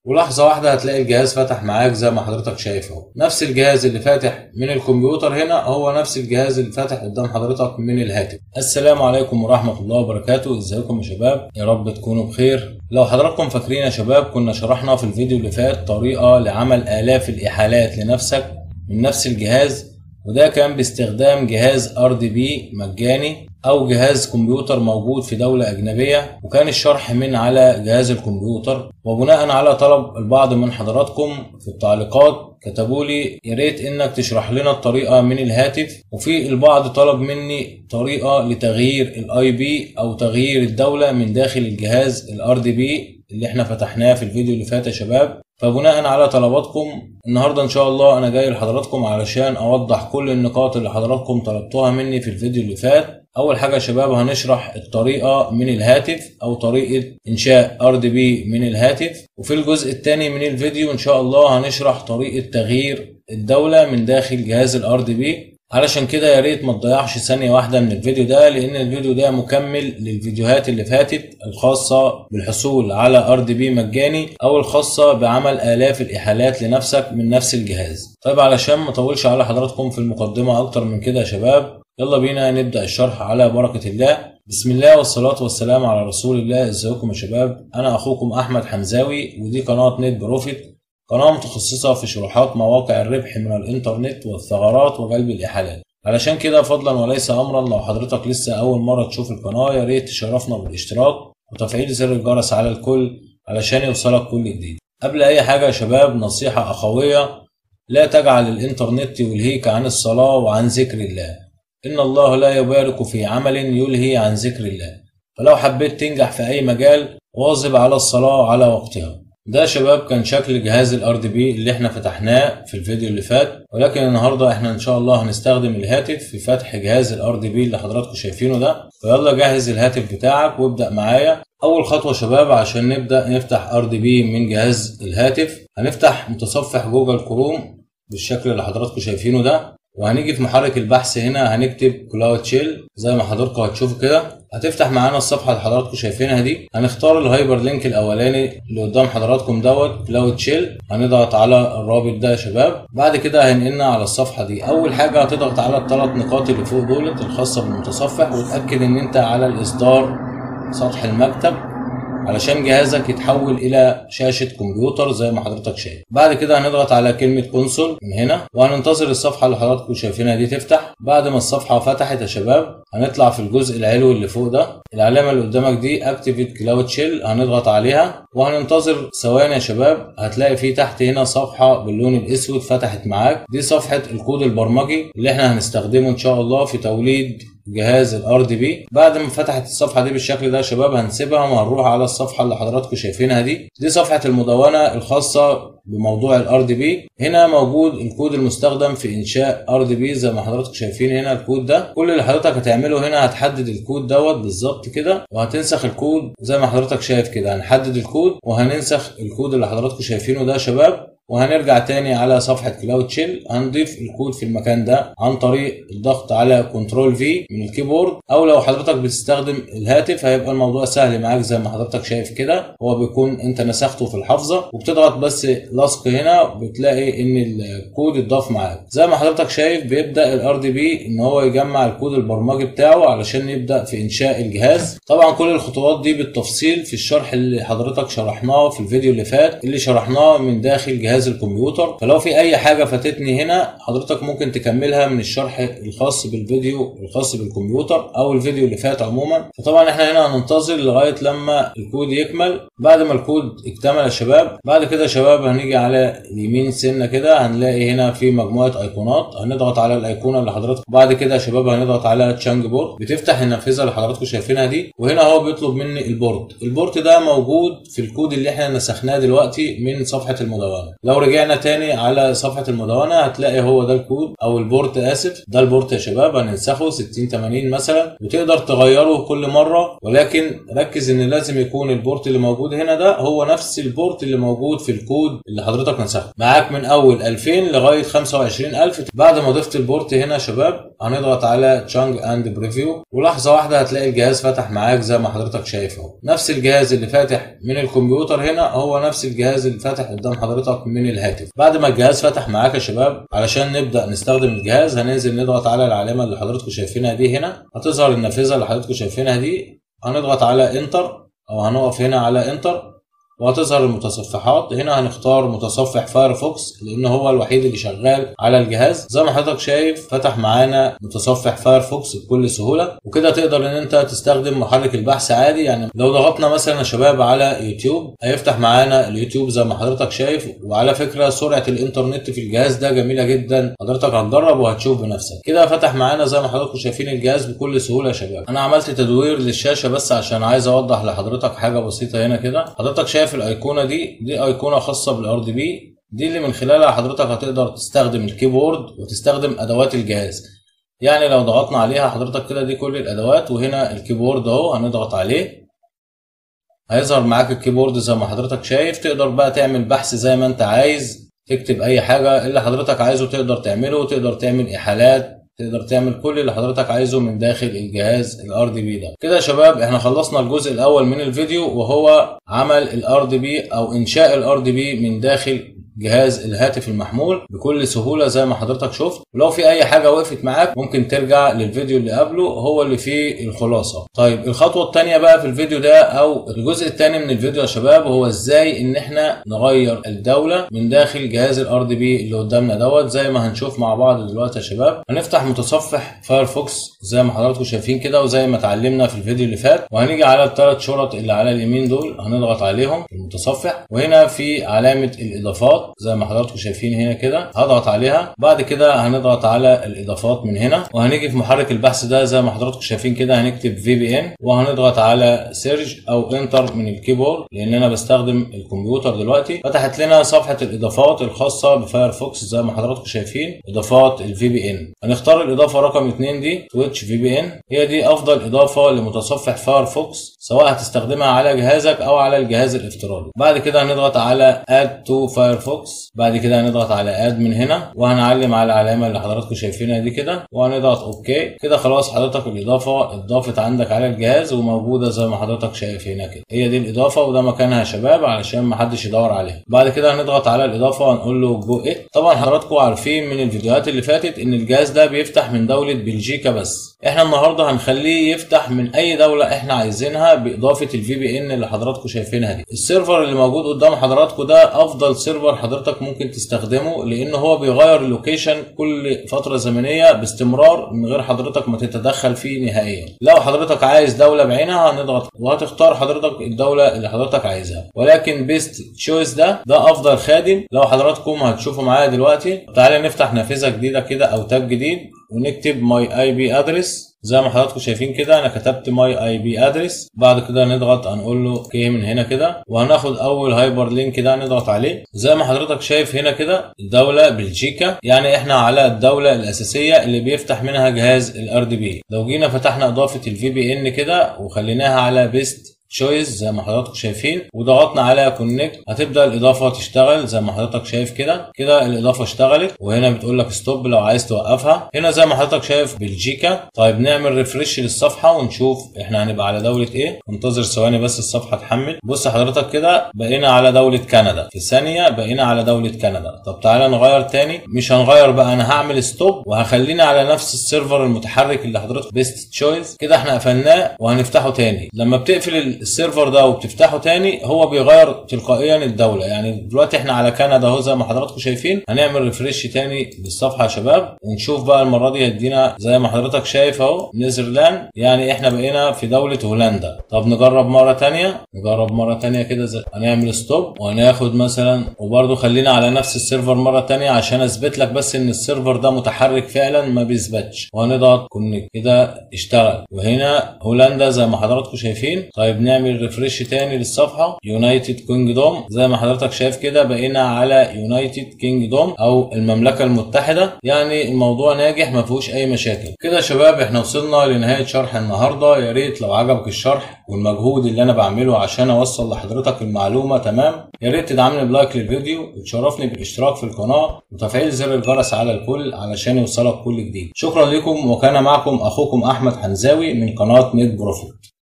ولحظة واحدة هتلاقي الجهاز فتح معاك زي ما حضرتك شايف اهو نفس الجهاز اللي فاتح من الكمبيوتر هنا هو نفس الجهاز اللي فاتح قدام حضرتك من الهاتف السلام عليكم ورحمة الله وبركاته ازيكم يا شباب يا رب تكونوا بخير لو حضراتكم فاكرين يا شباب كنا شرحنا في الفيديو اللي فات طريقة لعمل آلاف الإحالات لنفسك من نفس الجهاز وده كان باستخدام جهاز ار دي بي مجاني او جهاز كمبيوتر موجود في دولة اجنبية وكان الشرح من على جهاز الكمبيوتر وبناء على طلب البعض من حضراتكم في التعليقات كتبوا لي يا ريت انك تشرح لنا الطريقة من الهاتف وفي البعض طلب مني طريقة لتغيير الاي بي او تغيير الدولة من داخل الجهاز الار دي بي اللي احنا فتحناه في الفيديو اللي فات يا شباب فبناء على طلباتكم النهارده ان شاء الله انا جاي لحضراتكم علشان اوضح كل النقاط اللي حضراتكم طلبتوها مني في الفيديو اللي فات اول حاجه يا شباب هنشرح الطريقه من الهاتف او طريقه انشاء ار دي بي من الهاتف وفي الجزء الثاني من الفيديو ان شاء الله هنشرح طريقه تغيير الدوله من داخل جهاز الار دي بي علشان كده يا ريت ما تضيعش ثانيه واحده من الفيديو ده لان الفيديو ده مكمل للفيديوهات اللي فاتت الخاصه بالحصول على ار دي بي مجاني او الخاصه بعمل الاف الاحالات لنفسك من نفس الجهاز طيب علشان ما اطولش على حضراتكم في المقدمه اكتر من كده يا شباب يلا بينا نبدا الشرح على بركه الله بسم الله والصلاة والسلام على رسول الله ازيكم يا شباب انا اخوكم احمد حمزاوي ودي قناة نت بروفيت قناة متخصصة في شروحات مواقع الربح من الانترنت والثغرات وجلب الاحالات علشان كده فضلا وليس امرا لو حضرتك لسه اول مرة تشوف القناة يا ريت تشرفنا بالاشتراك وتفعيل زر الجرس على الكل علشان يوصلك كل جديد قبل اي حاجة يا شباب نصيحة اخوية لا تجعل الانترنت يلهيك عن الصلاة وعن ذكر الله إن الله لا يبارك في عمل يلهي عن ذكر الله فلو حبيت تنجح في أي مجال واظب على الصلاة على وقتها ده شباب كان شكل جهاز الار دي بي اللي احنا فتحناه في الفيديو اللي فات ولكن النهارده احنا ان شاء الله هنستخدم الهاتف في فتح جهاز الار دي بي اللي حضراتكم شايفينه ده فيلا جهز الهاتف بتاعك وابدا معايا اول خطوه شباب عشان نبدا نفتح ار دي بي من جهاز الهاتف هنفتح متصفح جوجل كروم بالشكل اللي حضراتكم شايفينه ده وهنيجي في محرك البحث هنا هنكتب كلاود شيل زي ما حضراتكم هتشوفوا كده هتفتح معانا الصفحه اللي حضراتكم شايفينها دي هنختار الهايبر لينك الاولاني اللي قدام حضراتكم دوت كلاود شيل هنضغط على الرابط ده يا شباب بعد كده هينقلنا على الصفحه دي اول حاجه هتضغط على الثلاث نقاط اللي فوق دولت الخاصه بالمتصفح وتاكد ان انت على الاصدار سطح المكتب علشان جهازك يتحول الى شاشة كمبيوتر زي ما حضرتك شايف بعد كده هنضغط على كلمة كونسول من هنا وهننتظر الصفحة اللي حضراتكم شايفينها دي تفتح بعد ما الصفحة فتحت يا شباب هنطلع في الجزء العلوي اللي فوق ده العلامة اللي قدامك دي اكتيفيت كلاود شيل هنضغط عليها وهننتظر ثواني يا شباب هتلاقي في تحت هنا صفحة باللون الاسود فتحت معاك دي صفحة الكود البرمجي اللي احنا هنستخدمه ان شاء الله في توليد جهاز الار دي بي بعد ما فتحت الصفحه دي بالشكل ده يا شباب هنسيبها وهنروح على الصفحه اللي حضراتكم شايفينها دي دي صفحه المدونه الخاصه بموضوع الار دي بي هنا موجود الكود المستخدم في انشاء ار دي بي زي ما حضراتكم شايفين هنا الكود ده كل اللي حضرتك هتعمله هنا هتحدد الكود دوت بالظبط كده وهتنسخ الكود زي ما حضرتك شايف كده هنحدد الكود وهننسخ الكود اللي حضراتكم شايفينه ده يا شباب وهنرجع تاني على صفحة كلاود شيل هنضيف الكود في المكان ده عن طريق الضغط على كنترول في من الكيبورد او لو حضرتك بتستخدم الهاتف هيبقى الموضوع سهل معاك زي ما حضرتك شايف كده هو بيكون انت نسخته في الحافظة وبتضغط بس لصق هنا بتلاقي ان الكود اتضاف معاك زي ما حضرتك شايف بيبدا الار دي بي ان هو يجمع الكود البرمجي بتاعه علشان يبدا في انشاء الجهاز طبعا كل الخطوات دي بالتفصيل في الشرح اللي حضرتك شرحناه في الفيديو اللي فات اللي شرحناه من داخل جهاز جهاز الكمبيوتر فلو في اي حاجه فاتتني هنا حضرتك ممكن تكملها من الشرح الخاص بالفيديو الخاص بالكمبيوتر او الفيديو اللي فات عموما فطبعا احنا هنا هننتظر لغايه لما الكود يكمل بعد ما الكود اكتمل يا شباب بعد كده يا شباب هنيجي على اليمين سنه كده هنلاقي هنا في مجموعه ايقونات هنضغط على الايقونه اللي حضرتك بعد كده يا شباب هنضغط على تشانج بورد بتفتح النافذه اللي حضراتكم شايفينها دي وهنا هو بيطلب مني البورد البورد ده موجود في الكود اللي احنا نسخناه دلوقتي من صفحه المدونه لو رجعنا تاني على صفحه المدونه هتلاقي هو ده الكود او البورت اسف ده البورت يا شباب هننسخه 60 80 مثلا وتقدر تغيره كل مره ولكن ركز ان لازم يكون البورت اللي موجود هنا ده هو نفس البورت اللي موجود في الكود اللي حضرتك نسخه معاك من اول 2000 لغايه 25000 بعد ما ضفت البورت هنا يا شباب هنضغط على تشانج اند بريفيو ولحظه واحده هتلاقي الجهاز فتح معاك زي ما حضرتك شايف اهو نفس الجهاز اللي فاتح من الكمبيوتر هنا هو نفس الجهاز اللي فاتح قدام حضرتك من الهاتف بعد ما الجهاز فتح معاك يا شباب علشان نبدا نستخدم الجهاز هننزل نضغط على العلامه اللي حضراتكم شايفينها دي هنا هتظهر النافذه اللي حضراتكم شايفينها دي هنضغط على انتر او هنقف هنا على انتر وهتظهر المتصفحات هنا هنختار متصفح فايرفوكس لان هو الوحيد اللي شغال على الجهاز زي ما حضرتك شايف فتح معانا متصفح فايرفوكس بكل سهوله وكده تقدر ان انت تستخدم محرك البحث عادي يعني لو ضغطنا مثلا يا شباب على يوتيوب هيفتح معانا اليوتيوب زي ما حضرتك شايف وعلى فكره سرعه الانترنت في الجهاز ده جميله جدا حضرتك هتجرب وهتشوف بنفسك كده فتح معانا زي ما حضراتكم شايفين الجهاز بكل سهوله يا شباب انا عملت تدوير للشاشه بس عشان عايز اوضح لحضرتك حاجه بسيطه هنا كده حضرتك شايف الايقونه دي دي ايقونه خاصه بالار دي بي دي اللي من خلالها حضرتك هتقدر تستخدم الكيبورد وتستخدم ادوات الجهاز يعني لو ضغطنا عليها حضرتك كده دي كل الادوات وهنا الكيبورد اهو هنضغط عليه هيظهر معاك الكيبورد زي ما حضرتك شايف تقدر بقى تعمل بحث زي ما انت عايز تكتب اي حاجه اللي حضرتك عايزه تقدر تعمله تقدر تعمل احالات تقدر تعمل كل اللي حضرتك عايزه من داخل الجهاز الار دي بي ده كده يا شباب احنا خلصنا الجزء الاول من الفيديو وهو عمل الار دي بي او انشاء الار دي بي من داخل جهاز الهاتف المحمول بكل سهولة زي ما حضرتك شفت ولو في أي حاجة وقفت معاك ممكن ترجع للفيديو اللي قبله هو اللي فيه الخلاصة طيب الخطوة التانية بقى في الفيديو ده أو الجزء التاني من الفيديو يا شباب هو إزاي إن إحنا نغير الدولة من داخل جهاز الار دي بي اللي قدامنا دوت زي ما هنشوف مع بعض دلوقتي يا شباب هنفتح متصفح فايرفوكس زي ما حضراتكم شايفين كده وزي ما اتعلمنا في الفيديو اللي فات وهنيجي على الثلاث شرط اللي على اليمين دول هنضغط عليهم في المتصفح وهنا في علامة الإضافات زي ما حضراتكم شايفين هنا كده هضغط عليها بعد كده هنضغط على الاضافات من هنا وهنيجي في محرك البحث ده زي ما حضراتكم شايفين كده هنكتب في بي ان وهنضغط على سيرج او انتر من الكيبورد لان انا بستخدم الكمبيوتر دلوقتي فتحت لنا صفحه الاضافات الخاصه بفايرفوكس زي ما حضراتكم شايفين اضافات الفي بي ان هنختار الاضافه رقم 2 دي تويتش في بي ان هي دي افضل اضافه لمتصفح فايرفوكس سواء هتستخدمها على جهازك او على الجهاز الافتراضي بعد كده هنضغط على اد تو فايرفوكس بعد كده هنضغط على اد من هنا وهنعلم على العلامه اللي حضراتكم شايفينها دي كده وهنضغط اوكي كده خلاص حضرتك الاضافه اتضافت عندك على الجهاز وموجوده زي ما حضرتك شايف هنا كده هي دي الاضافه وده مكانها يا شباب علشان ما حدش يدور عليها بعد كده هنضغط على الاضافه وهنقول له جو ات طبعا حضراتكم عارفين من الفيديوهات اللي فاتت ان الجهاز ده بيفتح من دوله بلجيكا بس احنا النهارده هنخليه يفتح من اي دوله احنا عايزينها باضافه الفي بي ان اللي حضراتكم شايفينها دي السيرفر اللي موجود قدام حضراتكم ده افضل سيرفر حضرتك ممكن تستخدمه لان هو بيغير اللوكيشن كل فتره زمنيه باستمرار من غير حضرتك ما تتدخل فيه نهائيا لو حضرتك عايز دوله بعينها هنضغط وهتختار حضرتك الدوله اللي حضرتك عايزها ولكن بيست تشويس ده ده افضل خادم لو حضراتكم هتشوفوا معايا دلوقتي تعالى نفتح نافذه جديده كده او تاب جديد ونكتب ماي اي بي ادرس زي ما حضراتكم شايفين كده انا كتبت ماي اي بي ادرس بعد كده نضغط هنقول له اوكي من هنا كده وهناخد اول هايبر لينك ده نضغط عليه زي ما حضرتك شايف هنا كده الدوله بلجيكا يعني احنا على الدوله الاساسيه اللي بيفتح منها جهاز الار دي بي لو جينا فتحنا اضافه الفي بي ان كده وخليناها على بيست تشويس زي ما حضراتكم شايفين وضغطنا على كونكت هتبدا الاضافه تشتغل زي ما حضرتك شايف كده كده الاضافه اشتغلت وهنا بتقول لك ستوب لو عايز توقفها هنا زي ما حضرتك شايف بلجيكا طيب نعمل ريفرش للصفحه ونشوف احنا هنبقى على دوله ايه انتظر ثواني بس الصفحه تحمل بص حضرتك كده بقينا على دوله كندا في ثانيه بقينا على دوله كندا طب تعالى نغير تاني مش هنغير بقى انا هعمل ستوب وهخلينا على نفس السيرفر المتحرك اللي حضرتك بيست تشويس كده احنا قفلناه وهنفتحه تاني لما بتقفل السيرفر ده وبتفتحه تاني هو بيغير تلقائيا الدوله يعني دلوقتي احنا على كندا اهو زي ما حضراتكم شايفين هنعمل ريفرش تاني للصفحه يا شباب ونشوف بقى المره دي هيدينا زي ما حضرتك شايف اهو نيذرلاند يعني احنا بقينا في دوله هولندا طب نجرب مره تانيه نجرب مره تانيه كده زي هنعمل ستوب وهناخد مثلا وبرده خلينا على نفس السيرفر مره تانيه عشان اثبت لك بس ان السيرفر ده متحرك فعلا ما بيثبتش وهنضغط كونكت كده اشتغل وهنا هولندا زي ما حضراتكم شايفين طيب بنعمل ريفرش تاني للصفحه يونايتد كينجدوم زي ما حضرتك شايف كده بقينا على يونايتد كينجدوم او المملكه المتحده يعني الموضوع ناجح ما فيهوش اي مشاكل كده يا شباب احنا وصلنا لنهايه شرح النهارده يا ريت لو عجبك الشرح والمجهود اللي انا بعمله عشان اوصل لحضرتك المعلومه تمام يا ريت تدعمني بلايك للفيديو وتشرفني بالاشتراك في القناه وتفعيل زر الجرس على الكل علشان يوصلك كل جديد شكرا لكم وكان معكم اخوكم احمد حنزاوي من قناه ميد بروفيت